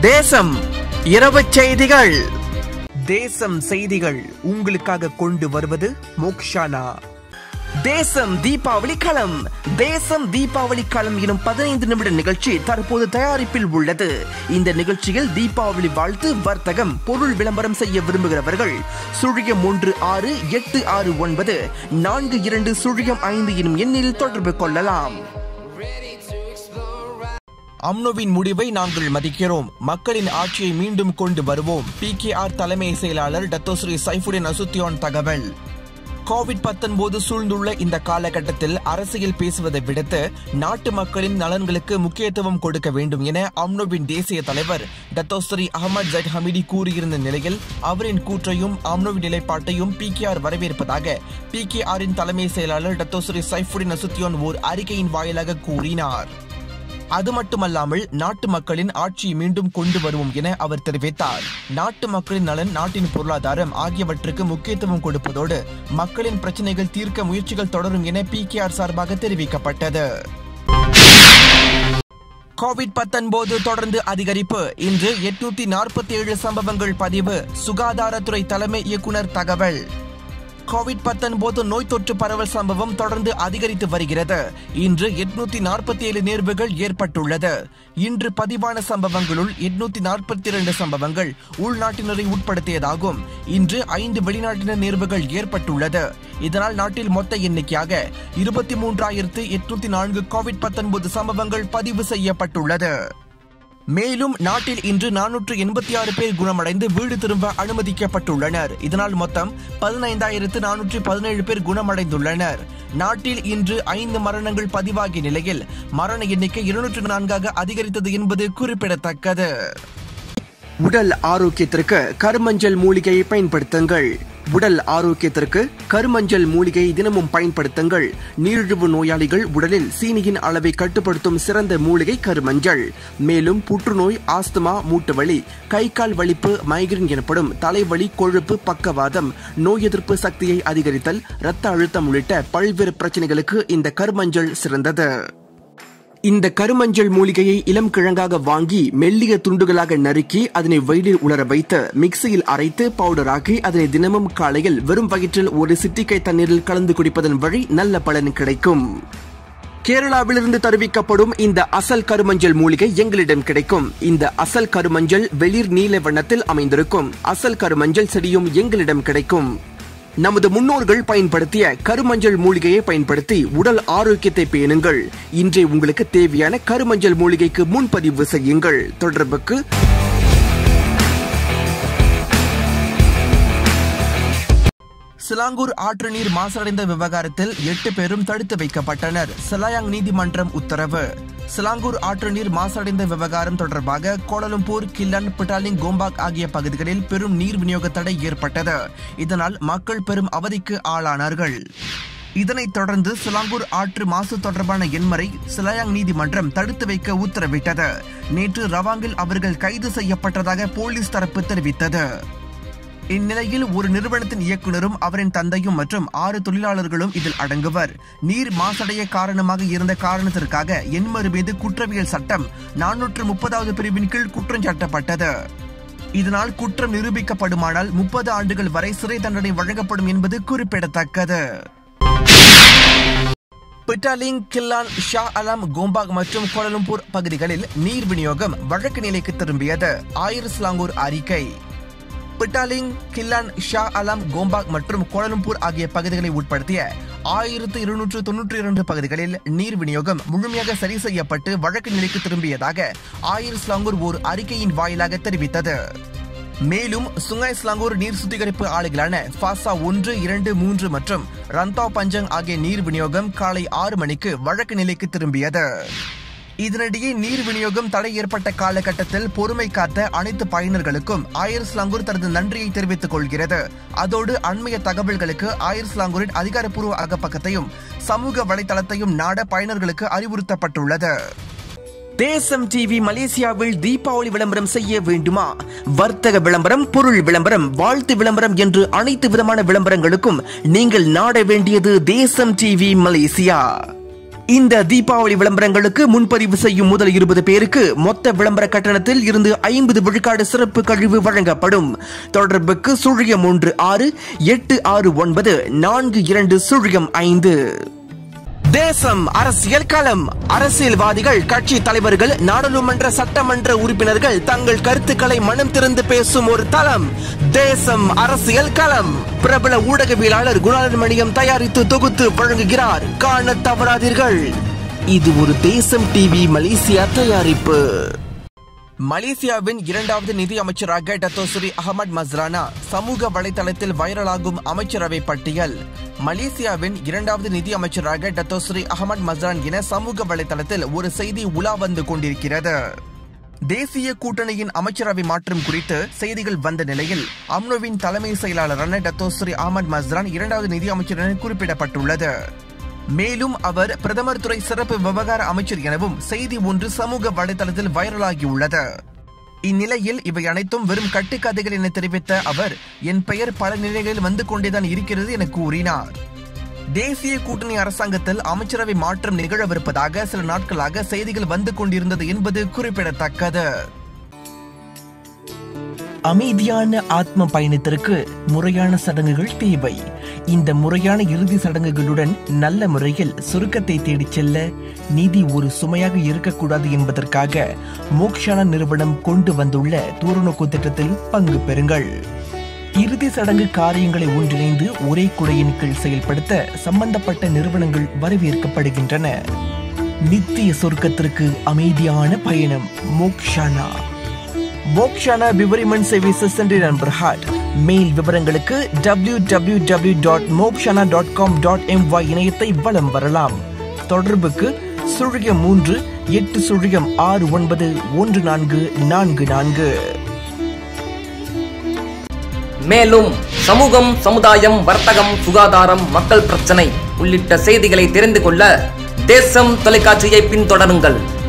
தேசம் இரவு செய்திகள் தேசம் செய்திகள் உங்களுக்காக கொண்டு வருவது மோக்ஷானா தேசம் தீபாவளி களம் தேசம் தீபாவளி களம் எனும் பதினைந்து நிமிட நிகழ்ச்சி தற்போது தயாரிப்பில் உள்ளது இந்த நிகழ்ச்சியில் தீபாவளி வாழ்த்து வர்த்தகம் பொருள் விளம்பரம் செய்ய விரும்புகிறவர்கள் சுழியம் ஒன்று ஆறு எட்டு ஆறு ஒன்பது நான்கு இரண்டு சுழியம் ஐந்து எனும் எண்ணில் தொடர்பு கொள்ளலாம் அம்னோவின் முடிவை நாங்கள் மதிக்கிறோம் மக்களின் ஆட்சியை மீண்டும் கொண்டு வருவோம் பி கே ஆர் தலைமை செயலாளர் டத்தோஸ்ரீ சைஃபுடின் அசுத்தியான் தகவல் கோவிட் பத்தொன்பது சூழ்ந்துள்ள இந்த காலகட்டத்தில் அரசியல் பேசுவதை விடுத்து நாட்டு மக்களின் நலன்களுக்கு முக்கியத்துவம் கொடுக்க வேண்டும் என அம்னோவின் தேசிய தலைவர் டத்தோஸ்ரீ அகமது ஜட் ஹமிடி கூறியிருந்த நிலையில் அவரின் கூற்றையும் அம்னோவின் நிலைப்பாட்டையும் பி கே ஆர் வரவேற்பதாக பி கே ஆரின் தலைமை செயலாளர் டத்தோஸ்ரீ சைஃபுடின் அசுத்தியான் ஓர் அறிக்கையின் வாயிலாக கூறினார் அது மட்டுமல்லாமல் நாட்டு மக்களின் ஆட்சியை மீண்டும் கொண்டு வருவோம் என அவர் தெரிவித்தார் நாட்டு மக்களின் நலன் நாட்டின் பொருளாதாரம் ஆகியவற்றுக்கு முக்கியத்துவம் கொடுப்பதோடு மக்களின் பிரச்சனைகள் தீர்க்க முயற்சிகள் தொடரும் என பி கே ஆர் சார்பாக தெரிவிக்கப்பட்டது கோவிட் பத்தொன்பது தொடர்ந்து அதிகரிப்பு இன்று எட்நூத்தி நாற்பத்தி ஏழு சம்பவங்கள் பதிவு சுகாதாரத்துறை தலைமை இயக்குனர் தகவல் கோவிட் பத்தொன்பது நோய் தொற்று பரவல் சம்பவம் தொடர்ந்து அதிகரித்து வருகிறது இன்று எட்நூத்தி நாற்பத்தி ஏழு நேர்வுகள் ஏற்பட்டுள்ளது இன்று பதிவான சம்பவங்களுள் எட்நூத்தி நாற்பத்தி இரண்டு சம்பவங்கள் உள்நாட்டினரை உட்படுத்தியதாகும் இன்று ஐந்து வெளிநாட்டினர் நேர்வுகள் ஏற்பட்டுள்ளது இதனால் நாட்டில் மொத்த எண்ணிக்கையாக இருபத்தி மூன்றாயிரத்து எட்நூத்தி நான்கு கோவிட் பத்தொன்பது சம்பவங்கள் பதிவு செய்யப்பட்டுள்ளது மேலும் நாட்டில் இன்று நானூற்று எண்பத்தி ஆறு பேர் குணமடைந்து வீடு திரும்ப அனுமதிக்கப்பட்டுள்ளனர் இதனால் மொத்தம் பதினைந்தாயிரத்து நானூற்று பதினேழு பேர் குணமடைந்துள்ளனர் நாட்டில் இன்று ஐந்து மரணங்கள் பதிவாகிய நிலையில் மரண எண்ணிக்கை இருநூற்று நான்காக அதிகரித்தது என்பது குறிப்பிடத்தக்கது உடல் ஆரோக்கியத்திற்கு கருமஞ்சள் மூலிகையை பயன்படுத்துங்கள் உடல் ஆரோக்கியத்திற்கு கருமஞ்சள் மூலிகை தினமும் பயன்படுத்துங்கள் நீரிழிவு நோயாளிகள் உடலில் சீனியின் அளவை கட்டுப்படுத்தும் சிறந்த மூலிகை கருமஞ்சள் மேலும் புற்றுநோய் ஆஸ்துமா மூட்டு வலி கை கால் வலிப்பு மைக்ரேன் எனப்படும் தலைவலி கொழுப்பு பக்கவாதம் நோய் எதிர்ப்பு சக்தியை அதிகரித்தல் இரத்த அழுத்தம் உள்ளிட்ட பல்வேறு பிரச்சனைகளுக்கு இந்த கருமஞ்சள் சிறந்தது இந்த கருமஞ்சள் மூலிகையை இளம் கிழங்காக வாங்கி மெல்லிய துண்டுகளாக நறுக்கி அதனை வெயிலில் உலர வைத்து மிக்சியில் அரைத்து பவுடராக்கி அதனை தினமும் காலையில் வெறும் வயிற்றில் ஒரு சிட்டிக்கை தண்ணீரில் கலந்து குடிப்பதன் வழி நல்ல பலன் கிடைக்கும் கேரளாவிலிருந்து தருவிக்கப்படும் இந்த அசல் கருமஞ்சள் மூலிகை எங்களிடம் கிடைக்கும் இந்த அசல் கருமஞ்சள் வெளிர் நீல வண்ணத்தில் அமைந்திருக்கும் அசல் கருமஞ்சள் செடியும் எங்களிடம் கிடைக்கும் நமது முன்னோர்கள் பயன்படுத்திய கருமஞ்சள் மூலிகையை பயன்படுத்தி உடல் ஆரோக்கியத்தை பேணுங்கள் இன்றே உங்களுக்கு தேவையான கருமஞ்சள் மூலிகைக்கு முன்பதிவு செய்யுங்கள் தொடர்புக்கு சிலாங்கூர் ஆற்று நீர் மாசடைந்த விவகாரத்தில் எட்டு பேரும் தடுத்து வைக்கப்பட்டனர் சிலாயாங் நீதிமன்றம் உத்தரவு சிலாங்கூர் ஆற்று நீர் மாசடைந்த விவகாரம் தொடர்பாக கோலலம்பூர் கில்லன் பிட்டாலிங் கோம்பாக் ஆகிய பகுதிகளில் பெரும் நீர் விநியோக தடை ஏற்பட்டது இதனால் மக்கள் பெரும் அவதிக்கு ஆளானார்கள் இதனைத் தொடர்ந்து சிலாங்கூர் ஆற்று மாசு தொடர்பான எண்மரை சிலாயாங் நீதிமன்றம் தடுத்து வைக்க உத்தரவிட்டது நேற்று ரவாங்கில் அவர்கள் கைது செய்யப்பட்டதாக போலீஸ் தரப்பு தெரிவித்தது இந்நிலையில் ஒரு நிறுவனத்தின் இயக்குனரும் அவரின் தந்தையும் மற்றும் ஆறு தொழிலாளர்களும் இதில் அடங்குவர் நீர் மாசடைய காரணமாக இருந்த காரணத்திற்காக எண்மரு மீது குற்றவியல் சட்டம் நானூற்று முப்பதாவது பிரிவின் கீழ் குற்றம் சாட்டப்பட்டது இதனால் குற்றம் நிரூபிக்கப்படுமானால் முப்பது ஆண்டுகள் வரை சிறை தண்டனை வழங்கப்படும் என்பது குறிப்பிடத்தக்கது பிட்டாலிங் கில்லான் ஷா அலாம் கோம்பாக் மற்றும் கோலலம்பூர் பகுதிகளில் நீர் விநியோகம் வழக்கு நிலைக்கு திரும்பியது ஆயிரம் ஸ்லாங்கூர் அறிக்கை பிட்டாலிங் கில்லான் ஷா அலாம் கோம்பாக் மற்றும் கோலலம்பூர் ஆகிய பகுதிகளை உட்படுத்திய ஆயிரத்து இருநூற்று தொன்னூற்றி இரண்டு பகுதிகளில் நீர் விநியோகம் முழுமையாக சரி செய்யப்பட்டு வழக்கு நிலைக்கு திரும்பியதாக ஆயிர் ஸ்லாங்கூர் ஓர் அறிக்கையின் வாயிலாக தெரிவித்தது மேலும் சுங்காய் ஸ்லாங்கூர் நீர் சுத்திகரிப்பு ஆலைகளான ஃபாசா ஒன்று இரண்டு மூன்று மற்றும் ரந்தா பஞ்சங் ஆகிய நீர் விநியோகம் காலை ஆறு மணிக்கு வழக்கு நிலைக்கு திரும்பியது இதனிடையே நீர் விநியோகம் தடை ஏற்பட்ட காலகட்டத்தில் பொறுமை காத்த அனைத்து பயனர்களுக்கும் ஆயர் ஸ்லாங்கூர் தனது நன்றியை தெரிவித்துக் கொள்கிறது அதோடு அண்மைய தகவல்களுக்கு ஆயர் ஸ்லாங்கூரின் அதிகாரப்பூர்வ அகப்பக்கத்தையும் சமூக வலைதளத்தையும் நாட பயனர்களுக்கு அறிவுறுத்தப்பட்டுள்ளது தேசம் டிவி மலேசியாவில் தீபாவளி விளம்பரம் செய்ய வேண்டுமா வர்த்தக விளம்பரம் பொருள் விளம்பரம் வாழ்த்து விளம்பரம் என்று அனைத்து விதமான விளம்பரங்களுக்கும் நீங்கள் நாட வேண்டியது தேசம் டிவி மலேசியா இந்த தீபாவளி விளம்பரங்களுக்கு முன்பதிவு செய்யும் முதல் இருபது பேருக்கு மொத்த விளம்பர கட்டணத்தில் இருந்து ஐம்பது விழுக்காடு சிறப்பு கழிவு வழங்கப்படும் தொடர்புக்கு சுழியம் ஒன்று ஆறு எட்டு ஆறு ஒன்பது நான்கு இரண்டு சுழியம் ஐந்து தேசம் அரசியல் களம் அரசியல்வாதிகள் கட்சி தலைவர்கள் நாடாளுமன்ற சட்டமன்ற உறுப்பினர்கள் தங்கள் கருத்துக்களை மனம் திறந்து பேசும் ஒரு தளம் தேசம் அரசியல் களம் பிரபல ஊடகவியலாளர் குணாளன் மணியம் தயாரித்து தொகுத்து வழங்குகிறார் காண தவறாதீர்கள் இது ஒரு தேசம் டிவி மலேசியா தயாரிப்பு மலேசியாவின் இரண்டாவது நிதி அமைச்சராக டத்தோஸ்ரீ அகமது மஸ்ரானா சமூக வலைதளத்தில் வைரலாகும் அமைச்சரவை பட்டியல் மலேசியாவின் இரண்டாவது நிதி அமைச்சராக டத்தோஸ்ரீ அகமது மஸ்ரான் என சமூக வலைதளத்தில் ஒரு செய்தி உலா வந்து கொண்டிருக்கிறது தேசிய கூட்டணியின் அமைச்சரவை மாற்றம் குறித்து செய்திகள் வந்த நிலையில் அம்னோவின் தலைமை செயலாளரான டத்தோஸ்ரீ அகமது மஸ்ரான் இரண்டாவது நிதி அமைச்சர் என குறிப்பிடப்பட்டுள்ளது மேலும் அவர் பிரதமர் துறை சிறப்பு விவகார அமைச்சர் எனவும் செய்தி ஒன்று சமூக வலைதளத்தில் வைரலாகியுள்ளது இந்நிலையில் இவை அனைத்தும் வெறும் கட்டுக்கதைகள் என தெரிவித்த அவர் என் பெயர் பல நிலைகளில் வந்து கொண்டேதான் இருக்கிறது என கூறினார் தேசிய கூட்டணி அரசாங்கத்தில் அமைச்சரவை மாற்றம் நிகழவிருப்பதாக சில நாட்களாக செய்திகள் வந்து கொண்டிருந்தது என்பது குறிப்பிடத்தக்கது அமைதியான ஆத்ம பயணத்திற்கு முறையான சடங்குகள் தேவை இந்த முறையான இறுதி சடங்குகளுடன் நல்ல முறையில் சுருக்கத்தை தேடிச் செல்ல நிதி ஒரு சுமையாக இருக்கக்கூடாது என்பதற்காக மோக்ஷானா நிறுவனம் கொண்டு வந்துள்ள தூரநோக்கு திட்டத்தில் பங்கு பெறுங்கள் இறுதி சடங்கு காரியங்களை ஒன்றிணைந்து ஒரே குடையின் கீழ் செயல்படுத்த சம்பந்தப்பட்ட நிறுவனங்கள் வரவேற்கப்படுகின்றன நித்திய சொர்க்கத்திற்கு அமைதியான பயணம் மோக்ஷானா மோக்ஷானா விவரிமன் சர்வீசஸ் சென்று நண்பர்ஹாட் மெயில் விவரங்களுக்கு W W W dot Mokshana dot com dot M Y இணையத்தை வலம் வரலாம் தொடர்புக்கு சுழியம் மூன்று எட்டு சுழியம் ஆறு ஒன்பது ஒன்று நான்கு நான்கு நான்கு மேலும் சமூகம் சமுதாயம் வர்த்தகம் சுகாதாரம் மக்கள் பிரச்சனை உள்ளிட்ட செய்திகளை தெரிந்து கொள்ள தேசம் தொலைக்காட்சியை பின்தொடருங்கள்